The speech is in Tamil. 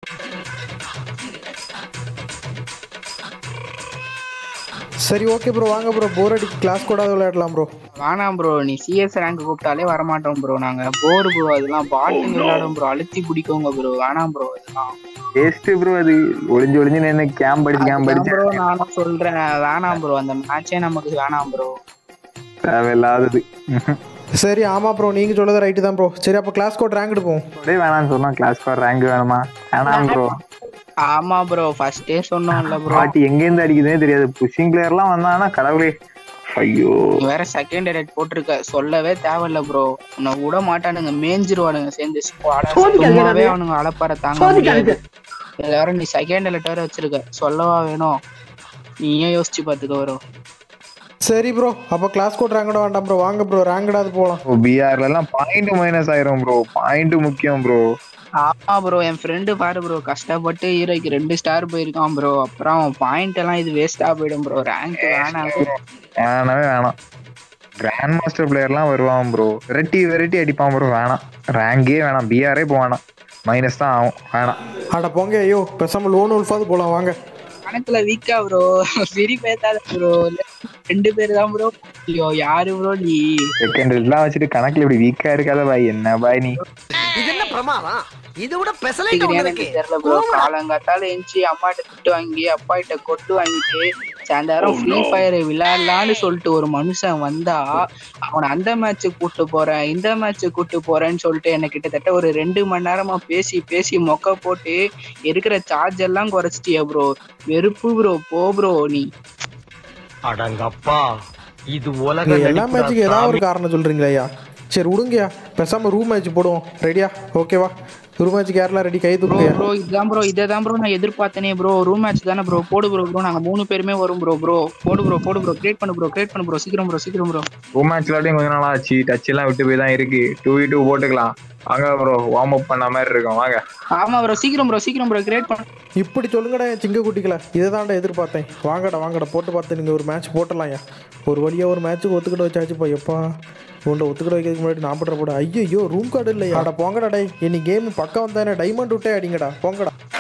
சரி ஓகே ப்ரோ வாங்க ப்ரோ போர் அடிக்கு கிளாஸ் கூட விளையாடலாம் ப்ரோ வேணாம் ப்ரோ நீ சிஎஸ் ரேங்க் கூப்பிட்டாலே வரமாட்டோம் ப்ரோ நாங்க போர் ப்ரோ அதெல்லாம் பாட்டுங்க விளையாடும் ப்ரோ அழுத்தி பிடிக்கோங்க ப்ரோ வேணாம் ப்ரோ இதெல்லாம் வேஸ்ட் ப்ரோ அது ஒளிஞ்சு ஒளிஞ்சு நின்று கேம்ப் அடிச்சு கேம்ப் அடிச்சு ப்ரோ நானும் சொல்றேன் வேணாம் ப்ரோ அந்த மேட்சே நமக்கு வேணாம் ப்ரோ தேவையில்லாதது சரி ஆமாம் ப்ரோ நீங்கள் சொல்லுறது ரைட்டு தான் ப்ரோ சரி அப்போ கிளாஸ் கோட் ரேங்க் எடுப்போம் அப்படியே வேணாம்னு சொன்னோம் கிளாஸ் ஃபார் ரேங்க் வேணுமா வேணாம் ப்ரோ ஆமா ப்ரோ ஃபர்ஸ்டே சொன்னோம்ல ப்ரோ பாட்டி எங்கேருந்து அடிக்குதுனே தெரியாது புஷிங் பிளேயர்லாம் வந்தாங்கன்னா கடவுளே ஐயோ நீ வேற செகண்ட் ரேட் போட்டிருக்க சொல்லவே தேவையில்ல ப்ரோ உன்னை விட மாட்டானுங்க மேஞ்சிருவானுங்க சேர்ந்து squad ஆ. சும்மாவே அவனுங்க அலப்பார தாங்க முடியாது இதுல வேற நீ செகண்ட் ரேட் வேற வச்சிருக்க சொல்லவா வேணும் நீயே யோசிச்சு பாத்துக்க வரும் சரி ப்ரோ அப்போ கிளாஸ் கோட் ரேங்கோட வேண்டாம் ப்ரோ வாங்க ப்ரோ ரேங்கடாது போகலாம் பிஆர்ல எல்லாம் பாயிண்ட் மைனஸ் ஆயிரும் ப்ரோ பாயிண்ட் முக்கியம் ப்ரோ ஆமா ப்ரோ என் ஃப்ரெண்டு பாரு ப்ரோ கஷ்டப்பட்டு ஹீரோக்கு ரெண்டு ஸ்டார் போயிருக்கான் ப்ரோ அப்புறம் பாயிண்ட் எல்லாம் இது வேஸ்டா போயிடும் ப்ரோ ரேங்க் வேணாம் வேணவே வேணாம் கிராண்ட் மாஸ்டர் பிளேயர்லாம் வருவான் ப்ரோ வெரைட்டி வெரைட்டி அடிப்பான் ப்ரோ வேணாம் ரேங்கே வேணாம் பிஆரே போவேணாம் மைனஸ் தான் ஆகும் வேணாம் அட போங்க ஐயோ பேசாமல் லோன் உல்ஃபாவது போகலாம் வாங்க கணக்குல வீக்கா ப்ரோ சரி பேசாத ப்ரோ ரெண்டு பேர் தான் ப்ரோ ஐயோ யாரு ப்ரோ நீ செகண்ட் எல்லாம் வச்சுட்டு கணக்குல இப்படி வீக்கா இருக்காத பாய் என்ன பாய் நீ இது என்ன பிரமாதம் இது விட பெசலைட் ஒண்ணு எனக்கு இருக்கு தெரியல ப்ரோ காலங்காத்தால எஞ்சி அம்மாட்ட திட்டு வாங்கி அப்பா கிட்ட கொட்டு வாங்கிட்டு சாயந்தரம் ஃப்ரீ ஃபயர் விளையாடலான்னு சொல்லிட்டு ஒரு மனுஷன் வந்தா அவனை அந்த மேட்ச்சுக்கு கூட்டு போறேன் இந்த மேட்ச்சுக்கு கூட்டு போறேன்னு சொல்லிட்டு என்ன கிட்டத்தட்ட ஒரு ரெண்டு மணி நேரமா பேசி பேசி மொக்க போட்டு இருக்கிற சார்ஜ் எல்லாம் குறைச்சிட்டியா ப்ரோ வெறுப்பு ப்ரோ போ ப்ரோ நீ அடங்கப்பா இது நீங்க உலக எல்லா மேட்சுக்கு ஏதாவது ஒரு காரணம் சொல்கிறீங்களா ஐயா சரி விடுங்கய்யா பேசாமல் ரூம் மேட்ச் போடுவோம் ரெடியா ஓகேவா ரூம் மேட்ச் கேரளா ரெடி கை ப்ரோ தூக்குங்கய்யா ப்ரோ இதுதான் ப்ரோ இதை தான் ப்ரோ நான் எதிர்பார்த்தனே ப்ரோ ரூம் மேட்ச் தானே ப்ரோ போடு ப்ரோ ப்ரோ நாங்க மூணு பேருமே வரும் ப்ரோ ப்ரோ போடு ப்ரோ போடு ப்ரோ கிரியேட் பண்ணு ப்ரோ கிரியேட் பண்ணு ப்ரோ சீக்கிரம் ப்ரோ சீக்கிரம் ப்ரோ ரூம் மேட்ச் விளையாடி கொஞ்ச நாள் ஆச்சு டச் எல்லாம் விட்டு போய் தான் இருக்கு டூ வி டூ போட்டுக்கலாம் வாங்க ப்ரோ வார்ம் அப் பண்ண மாதிரி இருக்கும் வாங்க ஆமா ப்ரோ சீக்கிரம் ப்ரோ சீக்கிரம் ப்ரோ கிரியேட் பண்ணு இப்படி சொல்லுங்கடா என் சிங்க குட்டிகளை இதை தான்டா எதிர்பார்த்தேன் வாங்கடா வாங்கடா போட்டு பார்த்து நீங்கள் ஒரு மேட்ச் போட்டலாம்யா ஒரு வழியாக ஒரு மேட்ச்சுக்கு ஒத்துக்கிட்ட வச்சாச்சுப்பா எப்பா உன்னை ஒத்துக்கிட்ட வைக்கிறதுக்கு முன்னாடி நான் போடுற போட ஐயோ ரூம் கார்டு இல்லையா அட போங்கடா டே இனி கேம் பக்கம் வந்தானே டைமண்ட் விட்டே அடிங்கடா போங்கடா